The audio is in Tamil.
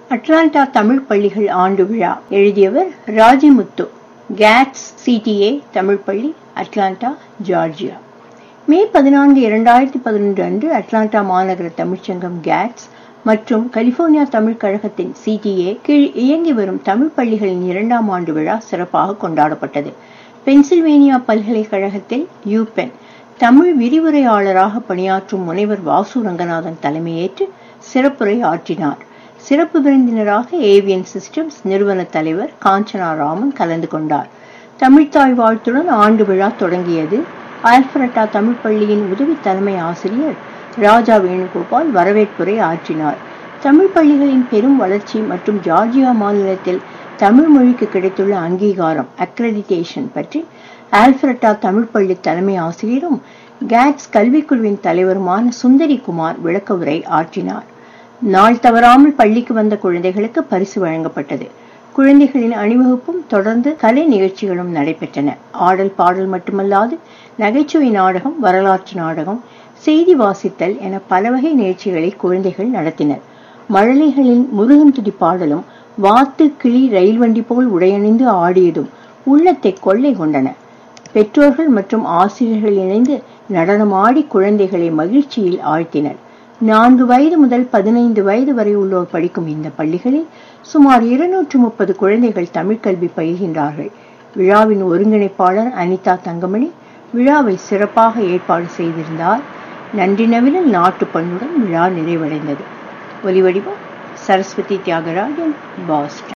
அட்லாண்டா தமிழ் பள்ளிகள் ஆண்டு விழா எழுதியவர் ராஜிமுத்து கேட்ஸ் சிடிஏ தமிழ் பள்ளி அட்லாண்டா ஜார்ஜியா மே பதினான்கு இரண்டாயிரத்தி பதினொன்று அன்று அட்லாண்டா மாநகர தமிழ்ச்சங்கம் கேட்ஸ் மற்றும் கலிபோர்னியா தமிழ் கழகத்தின் சிடிஏ கீழ் இயங்கி வரும் தமிழ் பள்ளிகளின் இரண்டாம் ஆண்டு விழா சிறப்பாக கொண்டாடப்பட்டது பென்சில்வேனியா பல்கலைக்கழகத்தில் யூபென் தமிழ் விரிவுரையாளராக பணியாற்றும் முனைவர் வாசு ரங்கநாதன் தலைமையேற்று சிறப்புரை ஆற்றினார் சிறப்பு விருந்தினராக ஏவியன் சிஸ்டம்ஸ் நிறுவன தலைவர் காஞ்சனா ராமன் கலந்து கொண்டார் தமிழ்த்தாய் வாழ்த்துடன் ஆண்டு விழா தொடங்கியது ஆல்பரட்டா தமிழ் பள்ளியின் உதவி தலைமை ஆசிரியர் ராஜா வேணுகோபால் வரவேற்புரை ஆற்றினார் தமிழ் பள்ளிகளின் பெரும் வளர்ச்சி மற்றும் ஜார்ஜியா மாநிலத்தில் தமிழ் மொழிக்கு கிடைத்துள்ள அங்கீகாரம் அக்ரெடிடேஷன் பற்றி ஆல்பரட்டா தமிழ் பள்ளி தலைமை ஆசிரியரும் கேட்ஸ் கல்விக்குழுவின் தலைவருமான சுந்தரி குமார் விளக்க உரை ஆற்றினார் நாள் தவறாமல் பள்ளிக்கு வந்த குழந்தைகளுக்கு பரிசு வழங்கப்பட்டது குழந்தைகளின் அணிவகுப்பும் தொடர்ந்து கலை நிகழ்ச்சிகளும் நடைபெற்றன ஆடல் பாடல் மட்டுமல்லாது நகைச்சுவை நாடகம் வரலாற்று நாடகம் செய்தி வாசித்தல் என பல வகை நிகழ்ச்சிகளை குழந்தைகள் நடத்தினர் மழலைகளின் முருகன் துதி பாடலும் வாத்து கிளி ரயில் வண்டி போல் உடையணிந்து ஆடியதும் உள்ளத்தை கொள்ளை கொண்டன பெற்றோர்கள் மற்றும் ஆசிரியர்கள் இணைந்து நடனமாடி குழந்தைகளை மகிழ்ச்சியில் ஆழ்த்தினர் நான்கு வயது முதல் பதினைந்து வயது வரை உள்ளோர் படிக்கும் இந்த பள்ளிகளில் சுமார் இருநூற்று முப்பது குழந்தைகள் தமிழ் கல்வி பயில்கின்றார்கள் விழாவின் ஒருங்கிணைப்பாளர் அனிதா தங்கமணி விழாவை சிறப்பாக ஏற்பாடு செய்திருந்தார் நன்றி நவிலில் நாட்டுப்பண்ணுடன் விழா நிறைவடைந்தது ஒலிவடிவம் சரஸ்வதி தியாகராஜன் பாஸ்டன்